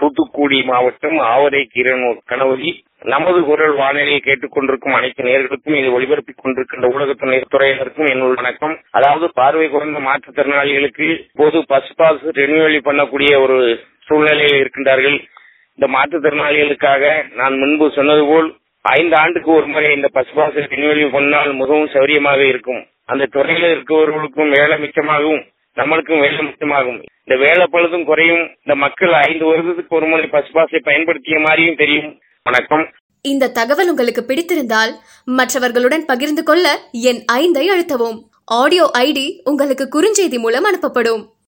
தூத்துக்குடி மாவட்டம் ஆவரை கிரணூர் கணவதி நமது குரல் வானொலியை கேட்டுக் கொண்டிருக்கும் அனைத்து நேர்களுக்கும் இது ஒளிபரப்பிக் கொண்டிருக்கின்ற ஊடகத்துறை துறையினருக்கும் என்னுடைய வணக்கம் அதாவது பார்வை குறைந்த மாற்றுத்திறனாளிகளுக்கு இப்போது பஸ் பாஸ் ரெனியூவல் பண்ணக்கூடிய ஒரு சூழ்நிலையில் இருக்கின்றார்கள் இந்த மாற்றுத்திறனாளிகளுக்காக நான் முன்பு சொன்னது போல் ஐந்து ஆண்டுக்கு ஒரு முறை இந்த பஸ் பாஸ் ரெனியூவல் பண்ணால் மிகவும் சௌரியமாக இருக்கும் அந்த துறையில் இருக்கிறவர்களுக்கும் வேலை மிச்சமாகும் நம்மளுக்கும் வேலை மிச்சமாகும் இந்த வேலை பழுதும் குறையும் இந்த மக்கள் ஐந்து வருடத்துக்கு ஒரு முறை பஸ் பாஸை பயன்படுத்திய மாதிரியும் தெரியும் வணக்கம் இந்த தகவல் உங்களுக்கு பிடித்திருந்தால் மற்றவர்களுடன் பகிர்ந்து கொள்ள என் ஐந்தை அழுத்தவும் ஆடியோ ஐடி உங்களுக்கு குறுஞ்செய்தி மூலம் அனுப்பப்படும்